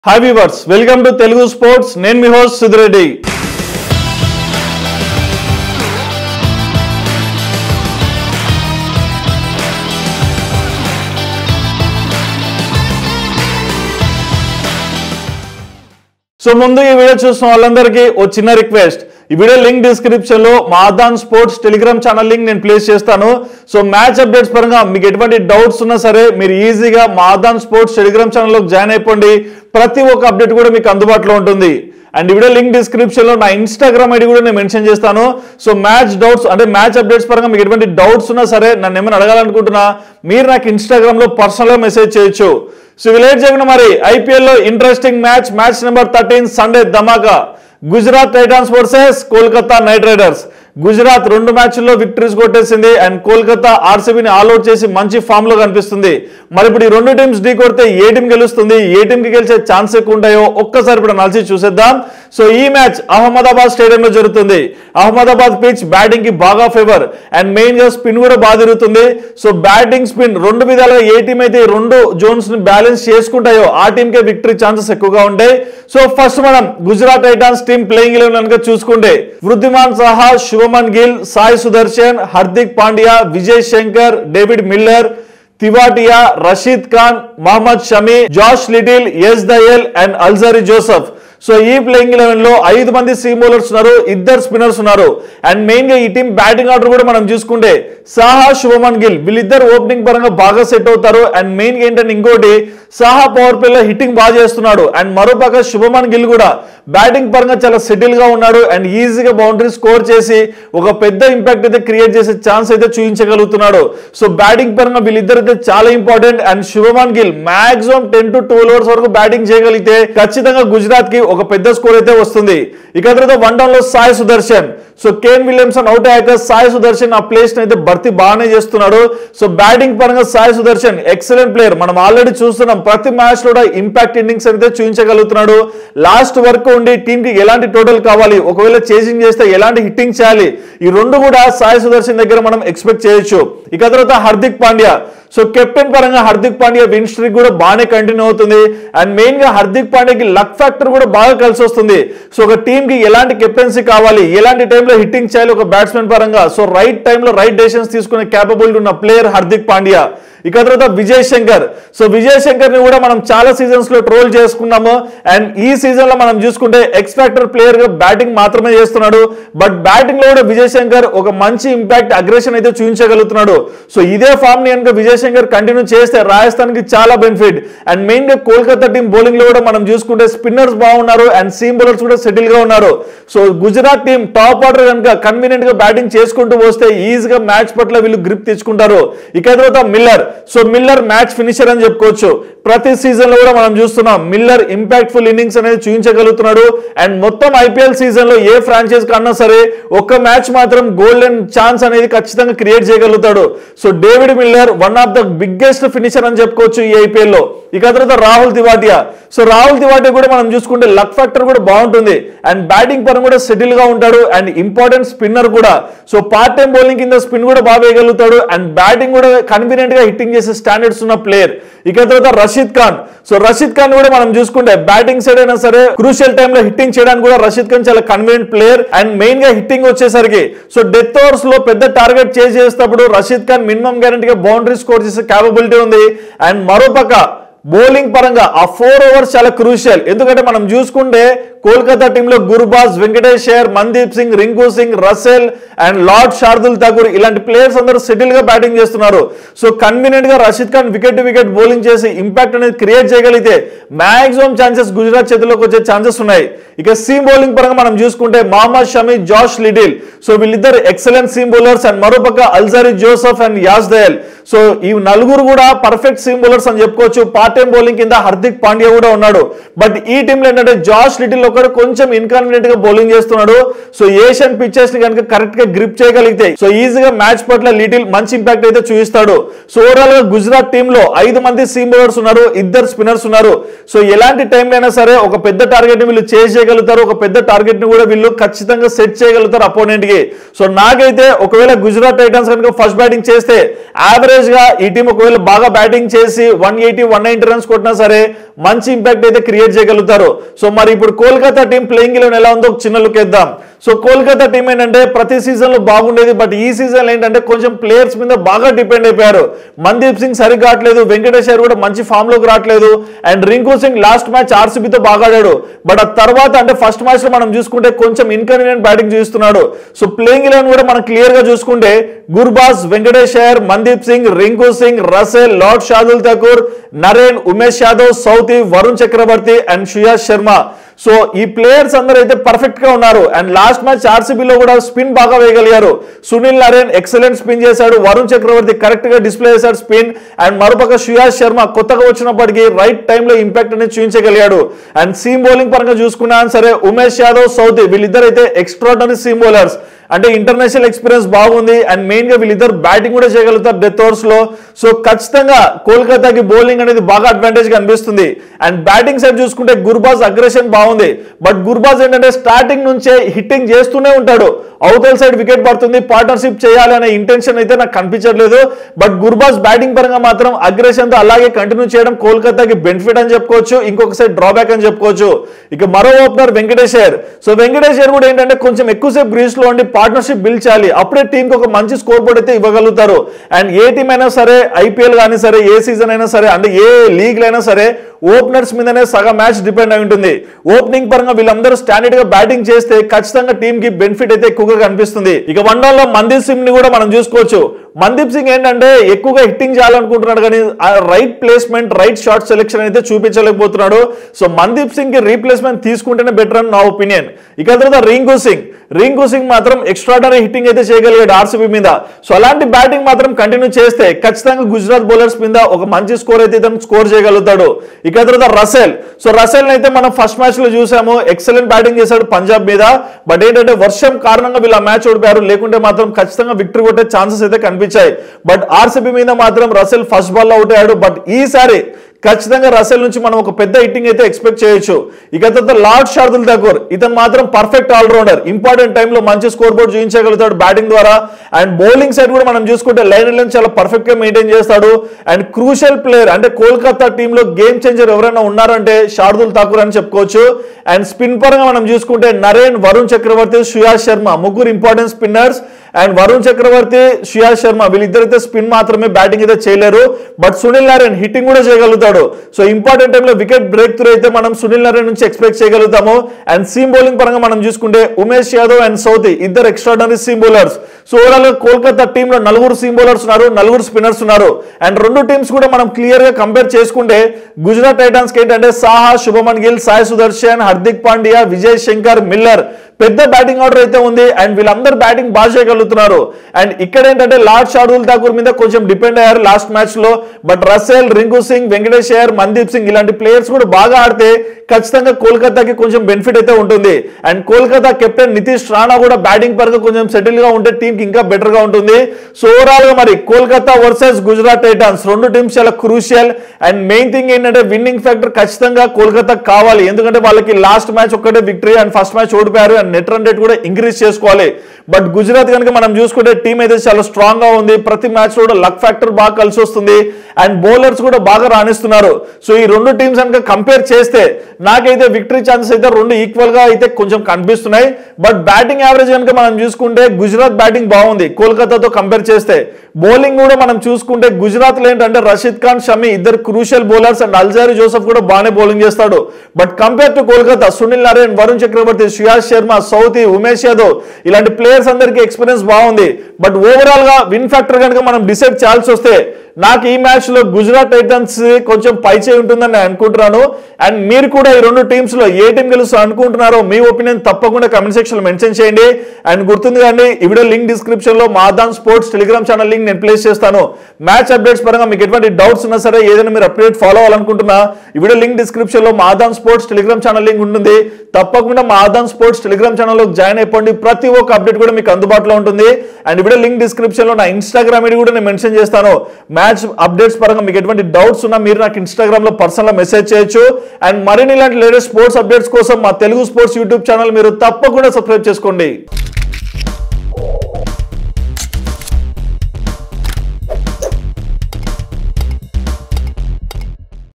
hi viewers welcome to Telugu sports నేను మీ host Sudhi Reddy so ముందు ఈ వీడియో చూసిన వాళ్ళందరికీ ఓ చిన్న రిక్వెస్ట్ ఈ వీడియో లింక్ డిస్క్రిప్షన్ లో మా Aadan sports Telegram channel link నేను ప్లేస్ చేస్తాను సో మ్యాచ్ అప్డేట్స్ పరంగా మీకు ఎటువంటి డౌట్స్ ఉన్నా సరే మీరు ఈజీగా మా ఆదాన్ స్పోర్ట్స్ టెలిగ్రామ్ ఛానల్లో జాయిన్ అయిపోండి ప్రతి ఒక్క అప్డేట్ కూడా మీకు అందుబాటులో ఉంటుంది అండ్ ఈ వీడియో లింక్ డిస్క్రిప్షన్ లో నా ఇన్స్టాగ్రామ్ ఐడి కూడా నేను మెన్షన్ చేస్తాను సో మ్యాచ్ డౌట్స్ అంటే మ్యాచ్ అప్డేట్స్ పరంగా మీకు ఎటువంటి డౌట్స్ ఉన్నా సరే నన్ను ఏమైనా అడగాలనుకుంటున్నా మీరు నాకు ఇన్స్టాగ్రామ్ లో పర్సనల్ గా మెసేజ్ చేయొచ్చు సో ఇవి లేట్ చేయకుండా మరి ఐపీఎల్ లో interesting match match number thirteen Sunday ధమాకా Gujarat Titans versus Kolkata Knight Riders Gujarat రెండు మ్యాచ్ల్లో విక్టరీస్ కొట్టేసింది అండ్ కోల్కతా ఆర్సీబీని ఆల్అౌట్ చేసి మంచి ఫామ్ లో కనిపిస్తుంది మరి ఇప్పుడు ఈ రెండు టీమ్స్ ఢీ కొడితే ఏ టీం గెలుస్తుంది ఏ టీం కి గెలిచే ఛాన్స్ ఎక్కువ ఉంటాయో ఒక్కసారి ఇప్పుడు నలిసి చూసేద్దాం సో ఈ మ్యాచ్ అహ్మదాబాద్ స్టేడియం లో జరుగుతుంది అహ్మదాబాద్ పిచ్ బ్యాటింగ్ కి బాగా ఫేవర్ అండ్ మెయిన్ గా స్పిన్ కూడా బాగా తిరుగుతుంది సో బ్యాటింగ్ స్పిన్ రెండు విధాలుగా ఏ టీం అయితే ఈ రెండు జోన్స్ ని బ్యాలెన్స్ చేసుకుంటాయో ఆ టీం కే విక్టరీ ఛాన్సెస్ ఎక్కువగా ఉంటాయి సో ఫస్ట్ మనం Gujarat Titans team playing eleven కనుక చూసుకుంటే Wriddhiman Saha Shubman Gill Sai Sudharsan Hardik Pandya Vijay Shankar David Miller Tewatia Rashid Khan Mohammed Shami Josh Little Yash Dayal and Alzarri Joseph so ఈ ప్లేయింగ్ ఎలెవెన్ లో ఐదు మంది సీ బౌలర్స్ ఉన్నారు ఇద్దరు స్పిన్నర్స్ ఉన్నారు అండ్ మెయిన్ గా ఈ టీం బ్యాటింగ్ ఆర్డర్ కూడా మనం చూసుకుంటే సాహా శుభమన్ గిల్ వీళ్ళిద్దరు ఓపెనింగ్ పరంగా బాగా సెట్ అవుతారు అండ్ మెయిన్ గా ఏంటంటే ఇంకోటి సాహా పవర్ ప్లే లో హిట్టింగ్ బాగా చేస్తున్నాడు అండ్ మరోపక్క శుభమన్ గిల్ కూడా బ్యాటింగ్ పరంగా చాలా సెటిల్ గా ఉన్నాడు అండ్ ఈజీగా బౌండరీ స్కోర్ చేసి ఒక పెద్ద ఇంపాక్ట్ అయితే క్రియేట్ చేసే ఛాన్స్ అయితే చూపించగలుగుతున్నాడు సో బ్యాటింగ్ పరంగా వీళ్ళిద్దరు అయితే చాలా important and Shubman Gill maximum ten to twelve overs వరకు బ్యాటింగ్ చేయగలిగితే ఖచ్చితంగా గుజరాత్ కి ఒక పెద్ద స్కోర్ అయితే వస్తుంది ఇక తర్వాత వన్ డౌన్ లో Sai Sudharsan so Kane Williamson out అయ్యాక సాయి సుదర్శన్ ఆ ప్లేస్ అయితే భర్తీ బాగానే చేస్తున్నాడు సో బ్యాటింగ్ పరంగా సాయి సుదర్శన్ ఎక్సలెంట్ ప్లేయర్ మనం ఆల్రెడీ చూస్తున్నాం ప్రతి మ్యాచ్ లో కూడా ఇంపాక్ట్ ఇన్నింగ్స్ అయితే చూపించగలుగుతున్నాడు లాస్ట్ వరకు ఉండి టీం కి ఎలాంటి టోటల్ కావాలి ఒకవేళ చేసింగ్ చేస్తే ఎలాంటి హిట్టింగ్ చేయాలి ఈ రెండు కూడా సాయి సుదర్శన్ దగ్గర మనం ఎక్స్పెక్ట్ చేయొచ్చు ఇక తర్వాత హార్దిక్ పాండ్యా సో కెప్టెన్ పరంగా హార్దిక్ పాండ్యా విన్ స్ట్రీక్ కూడా బాగానే కంటిన్యూ అవుతుంది అండ్ మెయిన్ గా హార్దిక్ పాండ్యాకి లక్ ఫ్యాక్టర్ కూడా బాగా కలిసి వస్తుంది సో ఒక టీం కి ఎలాంటి కెప్టెన్సీ కావాలి ఎలాంటి టైంలో హిట్టింగ్ చేయాలి ఒక బ్యాట్స్మెన్ పరంగా సో రైట్ టైంలో రైట్ డెసిషన్స్ తీసుకునే క్యాపబిలిటీ ఉన్న ప్లేయర్ హార్దిక్ పాండ్యా ఇక తర్వాత విజయ్ శంకర్ సో విజయ్ శంకర్ ని కూడా మనం చాలా సీజన్స్ లో ట్రోల్ చేసుకున్నాము అండ్ ఈ సీజన్ లో మనం చూసుకుంటే ఎక్స్పెక్టర్ ప్లేయర్ గా బ్యాటింగ్ మాత్రమే చేస్తున్నాడు బట్ బ్యాటింగ్ లో కూడా విజయ్ శంకర్ ఒక మంచి ఇంపాక్ట్ అగ్రెషన్ అయితే చూపించగలుగుతున్నాడు సో ఇదే ఫామ్ ని కనుక విజయ్ శంకర్ కంటిన్యూ చేస్తే రాజస్థాన్ కి చాలా బెనిఫిట్ అండ్ మెయిన్ గా కోల్కతా టీం బౌలింగ్ లో కూడా మనం చూసుకుంటే స్పిన్నర్స్ బాగున్నారు అండ్ సీమ్ బౌలర్స్ కూడా సెటిల్ గా ఉన్నారు so Gujarat team top order కనుక కన్వీనియంట్ గా బ్యాటింగ్ చేసుకుంటూ వస్తే ఈజీగా మ్యాచ్ పట్ల వీళ్ళు గ్రిప్ తెచ్చుకుంటారు ఇక తర్వాత Miller so Miller match finisher అని చెప్పుకోవచ్చు ప్రతి సీజన్ లో కూడా మనం చూస్తున్నాం మిల్లర్ ఇంపాక్ట్ఫుల్ ఇన్నింగ్స్ అనేది చూపించగలుగుతున్నాడు అండ్ మొత్తం ఐపీఎల్ సీజన్ లో ఏ ఫ్రాంచైజ్ కన్నా సరే ఒక్క మ్యాచ్ మాత్రం గోల్డెన్ ఛాన్స్ అనేది ఖచ్చితంగా క్రియేట్ చేయగలుగుతాడు so David Miller one of the biggest finisher అని చెప్పుకోవచ్చు ఈ ఐపీఎల్ లో ఇక తర్వాత రాహుల్ తివాటియా సో రాహుల్ తివాటియా కూడా మనం చూసుకుంటే లక్ ఫ్యాక్టర్ కూడా బాగుంటుంది అండ్ బ్యాటింగ్ పరం కూడా సెటిల్ గా ఉంటాడు అండ్ ఇంపార్టెంట్ స్పిన్నర్ కూడా సో పార్ట్ టైం బౌలింగ్ కింద స్పిన్ కూడా బాగా వేయగలుగుతాడు అండ్ బ్యాటింగ్ కూడా కన్వీనియంట్ గా హిట్టింగ్ చేసే స్టాండర్డ్స్ ఉన్న ప్లేయర్ ఇక తర్వాత రషీద్ ఖాన్ సో రషీద్ ఖాన్ కూడా మనం చూసుకుంటే బ్యాటింగ్ సైడ్ అయినా సరే క్రూషియల్ టైంలో హిట్టింగ్ చేయడానికి కూడా రషీద్ ఖాన్ చాలా కన్వీనియంట్ ప్లేయర్ అండ్ మెయిన్ గా హిట్టింగ్ వచ్చేసరికి సో డెత్ ఓవర్స్ లో పెద్ద టార్గెట్ చేసి చేసేటప్పుడు రషీద్ ఖాన్ మినిమం గ్యారంటీగా బౌండరీ స్కోర్ చేసే క్యాపబిలిటీ ఉంది అండ్ మరోపక్క బౌలింగ్ పరంగా ఆ ఫోర్ ఓవర్స్ చాలా క్రూషియల్ ఎందుకంటే మనం చూసుకుంటే కోల్కతా టీంలో Gurbaz Venkatesh Iyer Mandeep Singh Rinku Singh Russell and lord Shardul Thakur ఇలాంటి ప్లేయర్స్ అందరూ సెటిల్ గా బ్యాటింగ్ చేస్తున్నారు సో కన్వీనియంట్ గా Rashid Khan wicket to wicket bowling చేసి ఇంపాక్ట్ అనేది క్రియేట్ చేయగలిగితే మాక్సిమం ఛాన్సెస్ గుజరాత్ చేతిలోకి వచ్చే ఛాన్సెస్ ఉన్నాయి ఇక సీమ్ బౌలింగ్ పరంగా మనం చూసుకుంటే Mohammed Shami Josh Little so వీళ్ళిద్దరు ఎక్సలెంట్ సీమ్ బౌలర్స్ అండ్ మరోపక్క Alzarri Joseph and Yash Dayal so ఈ నలుగురు కూడా పర్ఫెక్ట్ సీమ్ బౌలర్స్ అని చెప్పుకోవచ్చు పార్ట్ టైం బౌలింగ్ కింద హార్దిక్ పాండ్యా కూడా ఉన్నాడు బట్ ఈ టీంలో ఏంటంటే జాష్ లిటిల్ ఒకడు కొంచెం ఇన్కాన్ఫిడెంట్ గా బౌలింగ్ చేస్తున్నాడు సో ఏషియన్ పిక్చర్స్ ని కనుక కరెక్ట్ గా గ్రిప్ చేయగలిగితే సో ఈజీగా మ్యాచ్ పట్ల లిటిల్ మంచి ఇంపాక్ట్ అయితే చూపిస్తాడు సో ఓవరాల్ గా గుజరాత్ టీమ్ లో ఐదు మంది సీమ్ బౌలర్స్ ఉన్నారు ఇద్దరు స్పిన్నర్స్ ఉన్నారు సో ఎలాంటి టైంలో అయినా సరే ఒక పెద్ద టార్గెట్ ని వీళ్ళు చేసి చేయగలుగుతారు ఒక పెద్ద టార్గెట్ ని కూడా వీళ్ళు ఖచ్చితంగా సెట్ చేయగలుగుతారు అపోనెంట్ కి సో నాకైతే ఒకవేళ గుజరాత్ టైటన్స్ కనుక ఫస్ట్ బ్యాటింగ్ చేస్తే యావరేజ్ గా ఈ టీం ఒకవేళ బాగా బ్యాటింగ్ చేసి one eighty one ninety runs కొట్టినా సరే మంచి ఇంపాక్ట్ అయితే క్రియేట్ చేయగలుగుతారు సో మరి ఇప్పుడు కోల్కతా టీం ప్లేయింగ్ ఎలెవన్ ఎలా ఉందో ఒక చిన్న లుక్ ఇద్దాం సో కోల్కతా టీం ఏంటంటే ప్రతి సీజన్ లో బాగుండేది బట్ ఈ సీజన్ ఏంటంటే కొంచెం ప్లేయర్స్ మీద బాగా డిపెండ్ అయిపోయారు మందీప్ సింగ్ సరిగ్గా ఆడలేదు వెంకటేష్ అయ్యర్ కూడా మంచి ఫామ్ లోకి రావట్లేదు and Rinku Singh last match ఆర్సీబీతో బాగా ఆడాడు బట్ ఆ తర్వాత అంటే ఫస్ట్ మ్యాచ్ లో మనం చూసుకుంటే కొంచెం ఇన్కన్వీనియంట్ బ్యాటింగ్ చూస్తున్నాడు సో ప్లేయింగ్ ఎలెవన్ కూడా మనం క్లియర్ గా చూసుకుంటే Gurbaz Venkatesh Iyer Mandeep Singh Rinku Singh Russell lord Shardul Thakur Narine Umesh Yadav Southee Varun Chakravarthy and Suyash Sharma so ఈ ప్లేయర్స్ అందరూ అయితే పర్ఫెక్ట్ గా ఉన్నారు అండ్ లాస్ట్ మ్యాచ్ ఆర్సీబీలో కూడా స్పిన్ బాగా వేయగలిగారు సునీల్ నరేన్ ఎక్సలెంట్ స్పిన్ చేశాడు వరుణ్ చక్రవర్తి కరెక్ట్ గా డిస్ప్లే చేశాడు స్పిన్ అండ్ మరోపక్క సుయాష్ శర్మ కొత్తగా వచ్చినప్పటికీ రైట్ టైంలో ఇంపాక్ట్ అనేది చూపించగలిగాడు అండ్ సీమ్ బౌలింగ్ పరంగా చూసుకున్నా సరే ఉమేష్ యాదవ్ సౌతి వీళ్ళిద్దరైతే ఎక్స్ట్రాడనరీ సీమ్ బౌలర్స్ అంటే ఇంటర్నేషనల్ ఎక్స్పీరియన్స్ బాగుంది అండ్ మెయిన్ గా వీళ్ళిద్దరు బ్యాటింగ్ కూడా చేయగలుగుతారు డెత్ ఓవర్స్ లో సో ఖచ్చితంగా కోల్కతాకి బౌలింగ్ అనేది బాగా అడ్వాంటేజ్ గా అనిపిస్తుంది అండ్ బ్యాటింగ్ సైడ్ చూసుకుంటే గుర్బాజ్ అగ్రెషన్ బాగుంది బట్ గుర్బాజ్ ఏంటంటే స్టార్టింగ్ నుంచే హిట్టింగ్ చేస్తూనే ఉంటాడు అవతల సైడ్ వికెట్ పడుతుంది పార్ట్నర్షిప్ చేయాలి అనే ఇంటెన్షన్ అయితే నాకు కనిపించట్లేదు బట్ గుర్బాజ్ బ్యాటింగ్ పరంగా మాత్రం అగ్రెషన్ తో అలాగే కంటిన్యూ చేయడం కోల్కతాకి బెనిఫిట్ అని చెప్పుకోవచ్చు ఇంకొక సైడ్ డ్రాబ్యాక్ అని చెప్పుకోవచ్చు ఇక మరో ఓపెనర్ వెంకటేష్ అయ్యర్ సో వెంకటేష్ అయ్యర్ కూడా ఏంటంటే కొంచెం ఎక్కువసేపు గ్రీస్ లో ఉండి పార్ట్నర్షిప్ బిల్డ్ చేయాలి అప్పుడే టీం కి ఒక మంచి స్కోర్ బోర్డ్ అయితే ఇవ్వగలుగుతారు అండ్ ఏ టీం అయినా సరే ఐపీఎల్ కానీ సరే ఏ సీజన్ అయినా సరే అంటే ఏ లీగ్ అయినా సరే ఓపెనర్స్ మీదనే సగం మ్యాచ్ డిపెండ్ అయి ఉంటుంది ఓపెనింగ్ పరంగా వీళ్ళందరూ స్టాండర్డ్ గా బ్యాటింగ్ చేస్తే ఖచ్చితంగా టీం కి బెనిఫిట్ అయితే ఎక్కువగా కనిపిస్తుంది ఇక వన్ లో మందీప్ సింగ్ ని కూడా మనం చూసుకోవచ్చు మందీప్ సింగ్ ఏంటంటే ఎక్కువగా హిట్టింగ్ చేయాలనుకుంటున్నాడు కానీ right placement right shot selection అయితే చూపించలేకపోతున్నాడు సో మందీప్ సింగ్ కి రీప్లేస్మెంట్ తీసుకుంటేనే బెటర్ అని నా ఒపీనియన్ ఇక తర్వాత రింకు సింగ్ రింకు సింగ్ మాత్రం ఎక్స్ట్రాడనరీ హిట్టింగ్ అయితే చేయగలిగాడు ఆర్సీబీ మీద సో అలాంటి బ్యాటింగ్ మాత్రం కంటిన్యూ చేస్తే ఖచ్చితంగా గుజరాత్ బౌలర్స్ మీద ఒక మంచి స్కోర్ అయితే ఇతను స్కోర్ చేయగలుగుతాడు ఇక తర్వాత రసెల్ సో రసెల్ అయితే మనం ఫస్ట్ మ్యాచ్ లో చూసాము ఎక్సలెంట్ బ్యాటింగ్ చేశాడు పంజాబ్ మీద బట్ ఏంటంటే వర్షం కారణంగా వీళ్ళు ఆ మ్యాచ్ ఓడిపోయారు లేకుంటే మాత్రం ఖచ్చితంగా విక్టరీ కొట్టే ఛాన్సెస్ అయితే కనిపించాయి బట్ ఆర్సీబీ మీద మాత్రం రసెల్ ఫస్ట్ బాల్ అవుట్ అయ్యాడు బట్ ఈసారి ఖచ్చితంగా రసెల్ నుంచి మనం ఒక పెద్ద హిట్టింగ్ అయితే ఎక్స్పెక్ట్ చేయొచ్చు ఇక తర్వాత లార్డ్ షార్దుల్ ఠాకూర్ ఇతను మాత్రం పర్ఫెక్ట్ ఆల్రౌండర్ ఇంపార్టెంట్ టైంలో మంచి స్కోర్ బోర్డ్ చూపించగలుగుతాడు బ్యాటింగ్ ద్వారా అండ్ బౌలింగ్ సైడ్ కూడా మనం చూసుకుంటే లైన్ లైన్ చాలా పర్ఫెక్ట్ గా మెయింటైన్ చేస్తాడు అండ్ క్రూషియల్ ప్లేయర్ అంటే కోల్కతా టీంలో గేమ్ చేంజర్ ఎవరైనా ఉన్నారంటే షార్దుల్ ఠాకూర్ అని చెప్పుకోవచ్చు అండ్ స్పిన్ పరంగా మనం చూసుకుంటే నరేన్ వరుణ్ చక్రవర్తి సుయాష్ శర్మ ముగ్గురు important spinners and Varun Chakravarthy Suyash Sharma వీళ్ళిద్దరైతే స్పిన్ మాత్రమే బ్యాటింగ్ అయితే చేయలేరు బట్ సునీల్ నారాయణ్ హిట్టింగ్ కూడా చేయగలుగుతాడు సో ఇంపార్టెంట్ టైంలో వికెట్ బ్రేక్ త్రూ అయితే మనం సునీల్ నారాయణ్ నుంచి ఎక్స్పెక్ట్ చేయగలుగుతాము అండ్ సీమ్ బౌలింగ్ పరంగా మనం చూసుకుంటే ఉమేష్ యాదవ్ అండ్ సౌతి ఇద్దరు extraordinary seam bowlers so overall Kolkata టీంలో నలుగురు సీమ్ బౌలర్స్ ఉన్నారు నలుగురు స్పిన్నర్స్ ఉన్నారు అండ్ రెండు టీమ్స్ కూడా మనం క్లియర్ గా కంపేర్ చేసుకుంటే గుజరాత్ టైటాన్స్ కి ఏంటంటే సాహా శుభమన్ గిల్ సాయి సుదర్శన్ హార్దిక్ పాండ్యా విజయ్ శంకర్ మిల్లర్ పెద్ద బ్యాటింగ్ ఆర్డర్ అయితే ఉంది అండ్ వీళ్ళందరూ బ్యాటింగ్ బాగా చేయగలుగుతున్నారు అండ్ ఇక్కడ ఏంటంటే లార్డ్ షార్దుల్ ఠాకూర్ మీద కొంచెం డిపెండ్ అయ్యారు లాస్ట్ మ్యాచ్ లో బట్ రసెల్ రింకు సింగ్ వెంకటేష్ అయ్యర్ మందీప్ సింగ్ ఇలాంటి ప్లేయర్స్ కూడా బాగా ఆడితే ఖచ్చితంగా కోల్కతాకి కొంచెం బెనిఫిట్ అయితే ఉంటుంది అండ్ కోల్కతా కెప్టెన్ నితీష్ రాణా కూడా బ్యాటింగ్ పరంగా కొంచెం సెటిల్ గా ఉంటే టీం కి ఇంకా బెటర్ గా ఉంటుంది సో ఓవరాల్ గా మరి కోల్కతా వర్సెస్ గుజరాత్ టైటాన్స్ రెండు టీమ్స్ చాలా క్రూషియల్ అండ్ మెయిన్ థింగ్ ఏంటంటే విన్నింగ్ ఫ్యాక్టర్ ఖచ్చితంగా కోల్కతా కావాలి ఎందుకంటే వాళ్ళకి లాస్ట్ మ్యాచ్ ఒక్కటే విక్టరీ అండ్ ఫస్ట్ మ్యాచ్ ఓడిపోయారు అండ్ నెట్ రన్ రేట్ కూడా ఇంక్రీజ్ చేసుకోవాలి బట్ గుజరాత్ కనుక మనం చూసుకుంటే టీం అయితే చాలా స్ట్రాంగ్ గా ఉంది ప్రతి మ్యాచ్ కూడా లక్ ఫ్యాక్టర్ బాగా కలిసి వస్తుంది అండ్ బౌలర్స్ కూడా బాగా రాణిస్తున్నారు సో ఈ రెండు టీమ్స్ కనుక కంపేర్ చేస్తే నాకైతే విక్టరీ ఛాన్సెస్ అయితే రెండు ఈక్వల్ గా అయితే కొంచెం కనిపిస్తున్నాయి బట్ బ్యాటింగ్ యావరేజ్ కనుక మనం చూసుకుంటే గుజరాత్ బ్యాటింగ్ బాగుంది కోల్కతాతో కంపేర్ చేస్తే బౌలింగ్ కూడా మనం చూసుకుంటే గుజరాత్ లో ఏంటంటే రషీద్ ఖాన్ షమి ఇద్దరు crucial bowlers and Alzarri Joseph కూడా బాగానే బౌలింగ్ చేస్తాడు but compare to Kolkata Sunil Narayan Varun Chakravarthy Suyash Sharma Southee Umesh Yadav ఇలాంటి ప్లేయర్స్ అందరికీ ఎక్స్పీరియన్స్ బాగుంది బట్ ఓవరాల్ గా విన్ ఫ్యాక్టర్ కనుక మనం డిసైడ్ చేయాల్సి వస్తే నాకు ఈ మ్యాచ్ లో గుజరాత్ టైటన్స్ కొంచెం పై చేయి ఉంటుందని నేను అనుకుంటున్నాను అండ్ మీరు కూడా ఈ రెండు టీమ్స్ లో ఏ టీం గెలుస్తూ అనుకుంటున్నారో మీ ఒపీనియన్ తప్పకుండా కమెంట్ సెక్షన్ లో మెన్షన్ చేయండి అండ్ గుర్తుంది కానీ ఈ వీడియో లింక్ డిస్క్రిప్షన్ లో Madan sports Telegram channel link నేను ప్లేస్ చేస్తాను మ్యాచ్ అప్డేట్స్ పరంగా మీకు ఎటువంటి డౌట్స్ ఉన్నా సరే ఏదైనా మీరు అప్డేట్ ఫాలో అవ్వాలనుకుంటున్నా ఈ వీడియో లింక్ డిస్క్రిప్షన్ లో Madan sports Telegram channel link ఉంటుంది తప్పకుండా మాదాన్ స్పోర్ట్స్ టెలిగ్రామ్ ఛానల్లో జాయిన్ అయిపోండి ప్రతి ఒక్క అప్డేట్ కూడా మీకు అందుబాటులో ఉంటుంది అండ్ ఈ వీడియో లింక్ డిస్క్రిప్షన్ లో నా ఇన్స్టాగ్రామ్ ఐడి కూడా నేను మెన్షన్ చేస్తాను మ్యాచ్ అప్డేట్స్ పరంగా మీకు ఎటువంటి డౌట్స్ ఉన్నా మీరు నాకు ఇన్స్టాగ్రామ్ లో పర్సనల్ గా మెసేజ్ చేయొచ్చు అండ్ మరిన్ని ఇలాంటి లేటెస్ట్ స్పోర్ట్స్ అప్డేట్స్ కోసం మా తెలుగు స్పోర్ట్స్ యూట్యూబ్ ఛానల్ మీరు తప్పకుండా సబ్స్క్రైబ్ చేసుకోండి